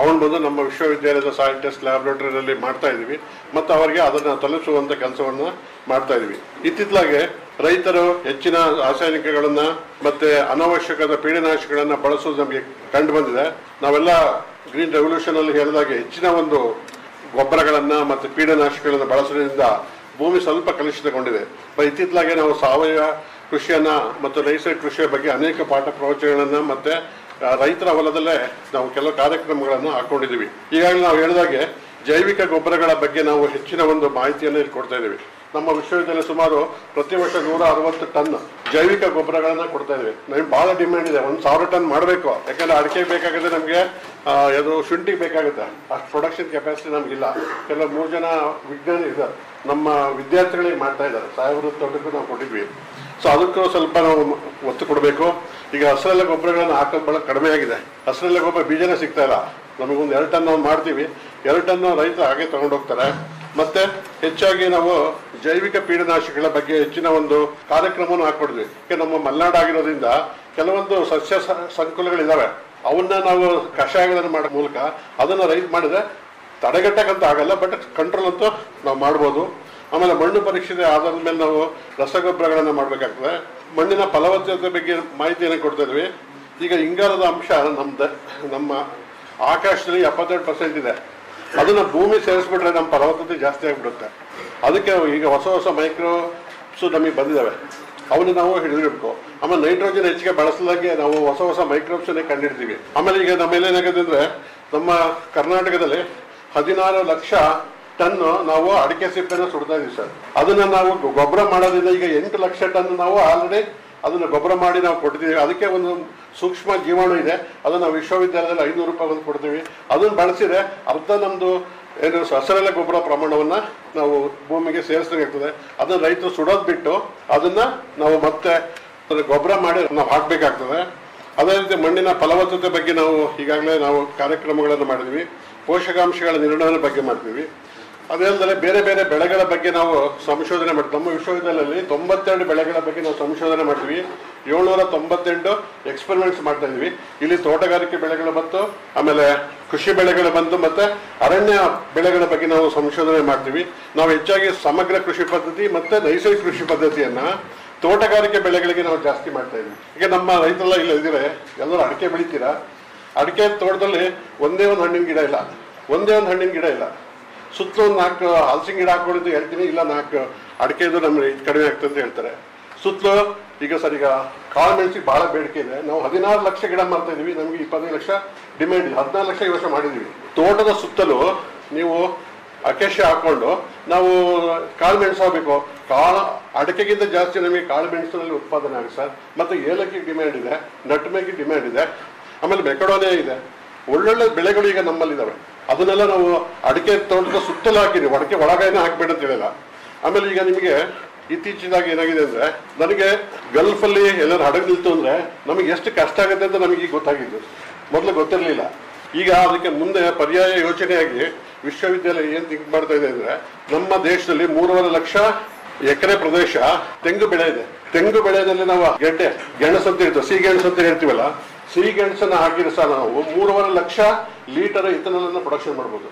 ತಗೊಂಡು ಬಂದು ನಮ್ಮ ವಿಶ್ವವಿದ್ಯಾಲಯದ ಸಾಯಿಲ್ ಟೆಸ್ಟ್ ಲ್ಯಾಬೊರೇಟರಿಯಲ್ಲಿ ಮಾಡ್ತಾ ಇದ್ದೀವಿ ಮತ್ತು ಅವರಿಗೆ ಅದನ್ನು ತಲುಪಿಸುವಂಥ ಕೆಲಸವನ್ನು ಮಾಡ್ತಾ ಇದ್ದೀವಿ ಇತ್ತಿತ್ತಲಾಗೆ ರೈತರು ಹೆಚ್ಚಿನ ರಾಸಾಯನಿಕಗಳನ್ನ ಮತ್ತೆ ಅನವಶ್ಯಕದ ಪೀಡನಾಶಕಗಳನ್ನ ಬಳಸೋದು ನಮಗೆ ಕಂಡು ಬಂದಿದೆ ನಾವೆಲ್ಲ ಗ್ರೀನ್ ರೆವಲ್ಯೂಷನ್ ಅಲ್ಲಿ ಹೇಳಿದಾಗೆ ಹೆಚ್ಚಿನ ಒಂದು ಗೊಬ್ಬರಗಳನ್ನ ಮತ್ತೆ ಪೀಡನಾಶಕಗಳನ್ನ ಬಳಸೋದ್ರಿಂದ ಭೂಮಿ ಸ್ವಲ್ಪ ಕಲುಷಿತಗೊಂಡಿದೆ ಬ- ಇತ್ತಿತ್ತಲಾಗೆ ನಾವು ಸಾವಯವ ಕೃಷಿಯನ್ನ ಮತ್ತು ನೈಸರ್ಗಿಕ ಕೃಷಿಯ ಬಗ್ಗೆ ಅನೇಕ ಪಾಠ ಪ್ರವಚನಗಳನ್ನ ಮತ್ತೆ ಆ, ರೈತರ ಹೊಲದಲ್ಲೇ ನಾವು ಕೆಲವು ಕಾರ್ಯಕ್ರಮಗಳನ್ನು ಹಾಕೊಂಡಿದ್ದೀವಿ ಈಗಾಗಲೇ ನಾವು ಹೇಳಿದಾಗೆ ಜೈವಿಕ ಗೊಬ್ಬರಗಳ ಬಗ್ಗೆ ನಾವು ಹೆಚ್ಚಿನ ಒಂದು ಮಾಹಿತಿಯನ್ನು ಇಲ್ಲಿ ಕೊಡ್ತಾ ಇದ್ದೀವಿ ನಮ್ಮ ವಿಶ್ವವಿದ್ಯಾಲಯ ಸುಮಾರು ಪ್ರತಿ ವರ್ಷ ನೂರ ಅರವತ್ತು ಟನ್ ಜೈವಿಕ ಗೊಬ್ಬರಗಳನ್ನ ಕೊಡ್ತಾ ಇದ್ದೀವಿ ನಮಗೆ ಬಹಳ ಡಿಮ್ಯಾಂಡ್ ಇದೆ ಒಂದು ಸಾವಿರ ಟನ್ ಮಾಡಬೇಕು ಯಾಕಂದ್ರೆ ಅಡಿಕೆ ಬೇಕಾಗುತ್ತೆ ನಮಗೆ ಅದು ಶುಂಠಿಗೆ ಬೇಕಾಗುತ್ತೆ ಅಷ್ಟು ಪ್ರೊಡಕ್ಷನ್ ಕೆಪಾಸಿಟಿ ನಮಗಿಲ್ಲ ಕೆಲವು ಮೂರು ಜನ ವಿಜ್ಞಾನಿ ಇದ್ದಾರೆ ನಮ್ಮ ವಿದ್ಯಾರ್ಥಿಗಳಿಗೆ ಮಾಡ್ತಾ ಇದ್ದಾರೆ ಸಾಹೇಬರ ತೋಟಕ್ಕೂ ನಾವು ಕೊಟ್ಟಿದ್ವಿ ಸೊ ಅದಕ್ಕೂ ಸ್ವಲ್ಪ ನಾವು ಒತ್ತು ಕೊಡಬೇಕು ಈಗ ಹಸಿರೆಲ್ಲ ಗೊಬ್ಬರಗಳನ್ನು ಹಾಕೋದು ಬಹಳ ಕಡಿಮೆ ಆಗಿದೆ ಹಸಿರೆಲ್ಲ ಗೊಬ್ಬರ ಬೀಜನೇ ಸಿಗ್ತಾ ಇಲ್ಲ ನಮಗೊಂದು ಎರಡು ಟನ್ ನಾವು ಮಾಡ್ತೀವಿ ಎರಡು ಟನ್ ರೈತ ಹಾಗೆ ತಗೊಂಡು ಹೋಗ್ತಾರೆ ಮತ್ತೆ ಹೆಚ್ಚಾಗಿ ನಾವು ಜೈವಿಕ ಪೀಡನಾಶಕಗಳ ಬಗ್ಗೆ ಹೆಚ್ಚಿನ ಒಂದು ಕಾರ್ಯಕ್ರಮವನ್ನು ಹಾಕೊಡಿದ್ವಿ ಯಾಕೆ ನಮ್ಮ ಮಲೆನಾಡು ಆಗಿರೋದ್ರಿಂದ ಕೆಲವೊಂದು ಸಸ್ಯ ಸ- ಸಂಕುಲಗಳಿದಾವೆ ಅವನ್ನ ನಾವು ಕಷಾಯಗಳನ್ನು ಮಾಡೋ ಮೂಲಕ ಅದನ್ನ ರೈತ ಮಾಡಿದ್ರೆ ತಡೆಗಟ್ಟಕ್ಕಂತ ಆಗಲ್ಲ ಬಟ್ ಕಂಟ್ರೋಲ್ ಅಂತೂ ನಾವು ಮಾಡ್ಬೋದು ಆಮೇಲೆ ಮಣ್ಣು ಪರೀಕ್ಷೆ ಆಧಾರದ ಮೇಲೆ ನಾವು ರಸಗೊಬ್ಬರಗಳನ್ನು ಮಾಡಬೇಕಾಗ್ತದೆ ಮಣ್ಣಿನ ಫಲವತ್ತತೆ ಬಗ್ಗೆ ಮಾಹಿತಿಯನ್ನು ಕೊಡ್ತಾ ಇದ್ವಿ ಈಗ ಇಂಗಾಲದ ಅಂಶ ನಮ್ದು ನಮ್ಮ ಆಕಾಶದಲ್ಲಿ ಎಪ್ಪತ್ತೆರಡು ಪರ್ಸೆಂಟ್ ಇದೆ ಅದನ್ನ ಭೂಮಿ ಸೇರಿಸ್ಬಿಟ್ರೆ ನಮ್ಮ ಫಲವತ್ತತೆ ಜಾಸ್ತಿ ಆಗಿಬಿಡುತ್ತೆ ಅದಕ್ಕೆ ಈಗ ಹೊಸ ಹೊಸ ಮೈಕ್ರೋಸ್ ನಮಗೆ ಬಂದಿದ್ದಾವೆ ಅವನ್ನ ನಾವು ಹಿಡಿದಿರ್ಬೇಕು ಆಮೇಲೆ ನೈಟ್ರೋಜನ್ ಹೆಚ್ಚಿಗೆ ಬಳಸಲಾಗೆ ನಾವು ಹೊಸ ಹೊಸ ಮೈಕ್ರೋಬ್ಸ್ ಕಂಡಿಡ್ತೀವಿ ಆಮೇಲೆ ಈಗ ನಮ್ಮೇಲೆ ಏನಾಗುತ್ತೆ ಅಂದ್ರೆ ನಮ್ಮ ಕರ್ನಾಟಕದಲ್ಲಿ ಹದಿನಾರು ಲಕ್ಷ ಟನ್ ನಾವು ಅಡಿಕೆ ಸಿಪ್ಪೆನ ಸುಡ್ತಾ ಇದೀವಿ ಸರ್ ಅದನ್ನ ನಾವು ಗೊಬ್ಬರ ಮಾಡೋದ್ರಿಂದ ಈಗ ಎಂಟು ಲಕ್ಷ ಟನ್ ನಾವು ಆಲ್ರೆಡಿ ಅದನ್ನ ಗೊಬ್ಬರ ಮಾಡಿ ನಾವು ಕೊಡ್ತೀವಿ ಅದಕ್ಕೆ ಒಂದು ಸೂಕ್ಷ್ಮ ಜೀವಾಣು ಇದೆ ಅದನ್ನ ನಾವು ವಿಶ್ವವಿದ್ಯಾಲಯದಲ್ಲಿ ಐನೂರು ರೂಪಾಯಿ ಒಂದು ಕೊಡ್ತೀವಿ ಅದನ್ನ ಬಳಸಿದ್ರೆ ಅರ್ಧ ನಮ್ದು ಏನು ಹಸಿರೆಲೆ ಗೊಬ್ಬರ ಪ್ರಮಾಣವನ್ನ ನಾವು ಭೂಮಿಗೆ ಸೇರಿಸಬೇಕಾಗ್ತದೆ ಅದನ್ನ ರೈತರು ಸುಡೋದ್ ಬಿಟ್ಟು ಅದನ್ನ ನಾವು ಮತ್ತೆ ಅದನ್ನ ಗೊಬ್ಬರ ಮಾಡಿ ನಾವು ಹಾಕ್ಬೇಕಾಗ್ತದೆ ಅದೇ ರೀತಿ ಮಣ್ಣಿನ ಫಲವತ್ತತೆ ಬಗ್ಗೆ ನಾವು ಈಗಾಗಲೇ ನಾವು ಕಾರ್ಯಕ್ರಮಗಳನ್ನು ಮಾಡಿದ್ವಿ ಪೋಷಕಾಂಶಗಳ ನಿರ್ವಹಣೆ ಬಗ್ಗೆ ಮಾಡ್ತೀವಿ ಅದೇ ಅಲ್ಲದೆ ಬೇರೆ ಬೇರೆ ಬೆಳೆಗಳ ಬಗ್ಗೆ ನಾವು ಸಂಶೋಧನೆ ಮಾಡ್ತೀವಿ ನಮ್ಮ ವಿಶ್ವವಿದ್ಯಾಲಯದಲ್ಲಿ ತೊಂಬತ್ತೆರಡು ಬೆಳೆಗಳ ಬಗ್ಗೆ ನಾವು ಸಂಶೋಧನೆ ಮಾಡ್ತೀವಿ ಏಳ್ನೂರ ತೊಂಬತ್ತೆಂಟು ಎಕ್ಸ್ಪೆರಿಮೆಂಟ್ಸ್ ಮಾಡ್ತಾ ಇದ್ವಿ ಇಲ್ಲಿ ತೋಟಗಾರಿಕೆ ಬೆಳೆಗಳು ಬಂತು ಆಮೇಲೆ ಕೃಷಿ ಬೆಳೆಗಳು ಬಂತು ಮತ್ತೆ ಅರಣ್ಯ ಬೆಳೆಗಳ ಬಗ್ಗೆ ನಾವು ಸಂಶೋಧನೆ ಮಾಡ್ತೀವಿ ನಾವು ಹೆಚ್ಚಾಗಿ ಸಮಗ್ರ ಕೃಷಿ ಪದ್ಧತಿ ಮತ್ತೆ ನೈಸರ್ಗಿಕ ಕೃಷಿ ಪದ್ಧತಿಯನ್ನ ತೋಟಗಾರಿಕೆ ಬೆಳೆಗಳಿಗೆ ನಾವು ಜಾಸ್ತಿ ಮಾಡ್ತಾ ಇದ್ವಿ ಈಗ ನಮ್ಮ ರೈತರೆಲ್ಲ ಇಲ್ಲ ಇದ್ದೀರಾ ಎಲ್ಲರೂ ಅಡಿಕೆ ಬೆಳಿತೀರಾ ಅಡಿಕೆ ತೋಟದಲ್ಲಿ ಒಂದೇ ಒಂದು ಹಣ್ಣಿನ ಗಿಡ ಇಲ್ಲ ಒಂದೇ ಒಂದು ಹಣ್ಣಿನ ಗಿಡ ಇಲ್ಲ ಸುತ್ತಲೂ ಒಂದು ನಾಲ್ಕು ಹಲಸಿನ ಗಿಡ ಹಾಕೊಂಡಿದ್ದು ಹೇಳ್ತೀನಿ ಇಲ್ಲ ನಾಲ್ಕು ಅಡಿಕೆದು ನಮ್ಗೆ ಇದು ಕಡಿಮೆ ಆಗ್ತದೆ ಅಂತ ಹೇಳ್ತಾರೆ ಸುತ್ತಲೂ ಈಗ ಸರ್ ಈಗ ಕಾಳು ಮೆಣಸಿಗೆ ಬಹಳ ಬೇಡಿಕೆ ಇದೆ ನಾವು ಹದಿನಾರು ಲಕ್ಷ ಗಿಡ ಮಾಡ್ತಾ ಇದೀವಿ ನಮಗೆ ಇಪ್ಪತ್ತೈದು ಲಕ್ಷ ಡಿಮ್ಯಾಂಡ್ ಇದೆ ಹದಿನಾರು ಲಕ್ಷ ಈ ವರ್ಷ ಮಾಡಿದೀವಿ ತೋಟದ ಸುತ್ತಲೂ ನೀವು ಅಕೇಶ ಹಾಕೊಂಡು ನಾವು ಕಾಳು ಮೆಣಸು ಹಾಕಬೇಕು ಕಾಳು ಅಡಿಕೆಗಿಂತ ಜಾಸ್ತಿ ನಮಗೆ ಕಾಳು ಮೆಣಸಿನಲ್ಲಿ ಉತ್ಪಾದನೆ ಆಗುತ್ತೆ ಸರ್ ಮತ್ತೆ ಏಲಕ್ಕಿ ಡಿಮ್ಯಾಂಡ್ ಇದೆ ನಟ್ಮೆಗೆ ಡಿಮ್ಯಾಂಡ್ ಇದೆ ಆಮೇಲೆ ಮೆಕಡೋನಿಯಾ ಇದೆ ಒಳ್ಳೊಳ್ಳೆ ಬೆಳೆಗಳು ಈಗ ನಮ್ಮಲ್ಲಿದ್ದಾವೆ ಅದನ್ನೆಲ್ಲ ನಾವು ಅಡಿಕೆ ತೋಟದ ಸುತ್ತಲೂ ಹಾಕಿದ್ದೀವಿ ಅಡಿಕೆ ಒಳಗೇನೆ ಹಾಕ್ಬೇಡ ಅಂತ ಹೇಳಿಲ್ಲ ಆಮೇಲೆ ಈಗ ನಿಮಗೆ ಇತ್ತೀಚಿನಾಗಿ ಏನಾಗಿದೆ ಅಂದ್ರೆ ನನಗೆ ಗಲ್ಫ್ ಅಲ್ಲಿ ಎಲ್ಲರೂ ಹಡಗು ನಿಲ್ತು ಅಂದ್ರೆ ನಮಗೆ ಎಷ್ಟು ಕಷ್ಟ ಆಗುತ್ತೆ ಅಂತ ನಮಗೆ ಈಗ ಗೊತ್ತಾಗಿದ್ದು ಮೊದಲು ಗೊತ್ತಿರಲಿಲ್ಲ ಈಗ ಅದಕ್ಕೆ ಮುಂದೆ ಪರ್ಯಾಯ ಯೋಜನೆಯಾಗಿ ವಿಶ್ವವಿದ್ಯಾಲಯ ಏನ್ ಥಿಂಕ್ ಮಾಡ್ತಾ ಇದೆ ಅಂದ್ರೆ ನಮ್ಮ ದೇಶದಲ್ಲಿ ಮೂರುವರೆ ಲಕ್ಷ ಎಕರೆ ಪ್ರದೇಶ ತೆಂಗು ಬೆಳೆ ಇದೆ ತೆಂಗು ಬೆಳೆಯಲ್ಲಿ ನಾವು ಗೆಡ್ಡೆ ಗೆಣಸು ಅಂತ ಹೇಳ್ತೀವಿ ಸಿಹಿ ಗೆಣಸು ಅಂತ ಹೇಳ್ತೀವಲ್ಲ ಸಿಹಿ ಗೆಣಸನ್ನ ಹಾಕಿದ್ರೆ ಸಹ ನಾವು ಮೂರುವರೆ ಲಕ್ಷ ಲೀಟರ್ ಇಥನಾಲ್ ಅನ್ನ ಪ್ರೊಡಕ್ಷನ್ ಮಾಡ್ಬೋದು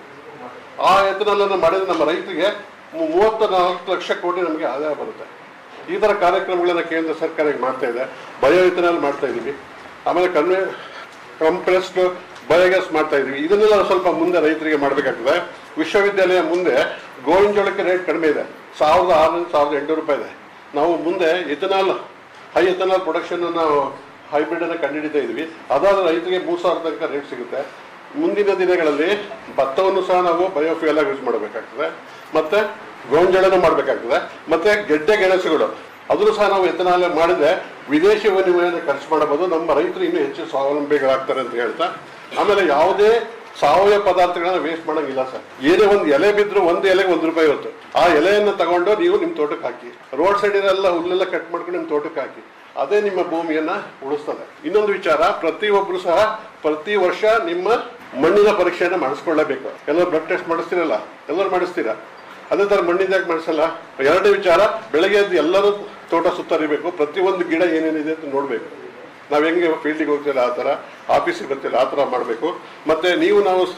ಆ ಎಥನಾಲ್ ಅನ್ನು ಮಾಡಿದ್ರೆ ನಮ್ಮ ರೈತರಿಗೆ ಮೂ- ಮೂವತ್ತ ನಾಲ್ಕು ಲಕ್ಷ ಕೋಟಿ ನಮಗೆ ಆದಾಯ ಬರುತ್ತೆ ಈ ತರ ಕಾರ್ಯಕ್ರಮಗಳನ್ನ ಕೇಂದ್ರ ಸರ್ಕಾರ ಈಗ ಮಾಡ್ತಾ ಇದೆ ಬಯೋ ಇಥನಾಲ್ ಮಾಡ್ತಾ ಇದೀವಿ ಆಮೇಲೆ ಕನ್ವೆ ಕಂಪ್ರೆಸ್ಡ್ ಬಯೋಗ್ಯಾಸ್ ಮಾಡ್ತಾ ಇದೀವಿ ಇದನ್ನೆಲ್ಲ ಸ್ವಲ್ಪ ಮುಂದೆ ರೈತರಿಗೆ ಮಾಡಬೇಕಾಗ್ತದೆ ವಿಶ್ವವಿದ್ಯಾಲಯ ಮುಂದೆ ಗೋವಿನ ಜೋಳಕ್ಕೆ ರೇಟ್ ಕಡಿಮೆ ಇದೆ ಸಾವಿರದ ಆರುನೂರು ಸಾವಿರದ ಎಂಟುನೂರು ರೂಪಾಯಿ ಇದೆ ನಾವು ಮುಂದೆ ಇಥನಾಲ್ ಹೈ ಎಥನಾಲ್ ಪ್ರೊಡಕ್ಷನ್ ನಾವು ಹೈಬ್ರಿಡ್ ಅನ್ನ ಕಂಡುಹಿಡಿತಾ ಇದೀವಿ ಅದಾದ ರೈತರಿಗೆ ಮೂರು ಸಾವಿರ ತನಕ ರೇಟ್ ಸಿಗುತ್ತೆ ಮುಂದಿನ ದಿನಗಳಲ್ಲಿ ಭತ್ತವನ್ನು ಸಹ ನಾವು ಬಯೋಫ್ಯೂಯಲ್ ಆಗಿ ಯೂಸ್ ಮಾಡಬೇಕಾಗ್ತದೆ ಮತ್ತೆ ಗೋಂಜಾಳನ ಮಾಡಬೇಕಾಗ್ತದೆ ಮತ್ತೆ ಗೆಡ್ಡೆ ಗೆಣಸುಗಳು ಅದನ್ನು ಸಹ ನಾವು ಎತ್ತನಾಲೆ ಮಾಡಿದ್ರೆ ವಿದೇಶಿ ವಿನಿಮಯನ ಖರ್ಚು ಮಾಡಬಹುದು ನಮ್ಮ ರೈತರು ಇನ್ನೂ ಹೆಚ್ಚು ಸ್ವಾವಲಂಬಿಗಳಾಗ್ತಾರೆ ಅಂತ ಹೇಳ್ತಾ ಆಮೇಲೆ ಯಾವುದೇ ಸಾವಯವ ಪದಾರ್ಥಗಳನ್ನ ವೇಸ್ಟ್ ಮಾಡಂಗಿಲ್ಲ ಸರ್ ಏನೇ ಒಂದು ಎಲೆ ಬಿದ್ರು ಒಂದು ಎಲೆಗೆ ಒಂದು ರೂಪಾಯಿ ಹೊತ್ತು ಆ ಎಲೆಯನ್ನು ತಗೊಂಡು ನೀವು ನಿಮ್ಮ ತೋಟಕ್ಕೆ ಹಾಕಿ ರೋಡ್ ಸೈಡ್ ಎಲ್ಲ ಹುಲ್ಲೆಲ್ಲ ಕಟ್ ಮಾಡ್ಕೊಂಡು ನಿಮ್ಮ ತೋಟಕ್ಕೆ ಹಾಕಿ ಅದೇ ನಿಮ್ಮ ಭೂಮಿಯನ್ನ ಉಳಿಸ್ತದೆ ಇನ್ನೊಂದು ವಿಚಾರ ಪ್ರತಿಯೊಬ್ಬರು ಸಹ ಪ್ರತಿ ವರ್ಷ ನಿಮ್ಮ ಮಣ್ಣಿನ ಪರೀಕ್ಷೆಯನ್ನ ಮಾಡಿಸ್ಕೊಳ್ಳೇಬೇಕು ಎಲ್ಲರೂ ಬ್ಲಡ್ ಟೆಸ್ಟ್ ಮಾಡಿಸ್ತೀರಲ್ಲ ಎಲ್ಲರೂ ಮಾಡಿಸ್ತೀರಾ ಅದೇ ತರ ಮಣ್ಣಿಂದ ಯಾಕೆ ಮಾಡಿಸಲ್ಲ ಎರಡನೇ ವಿಚಾರ ಬೆಳಗ್ಗೆ ಎದ್ದು ಎಲ್ಲರೂ ತೋಟ ಸುತ್ತರಿಬೇಕು ಪ್ರತಿಯೊಂದು ಗಿಡ ಏನೇನಿದೆ ಅಂತ ನೋಡ್ಬೇಕು ನಾವ್ ಹೆಂಗೆ ಫೀಲ್ಡಿಗೆ ಹೋಗ್ತಿಲ್ಲ ಆ ತರ ಆಫೀಸಿಗೆ ಬರ್ತಿಲ್ಲ ಆ ತರ ಮಾಡಬೇಕು ಮತ್ತೆ ನೀವು ನಾವು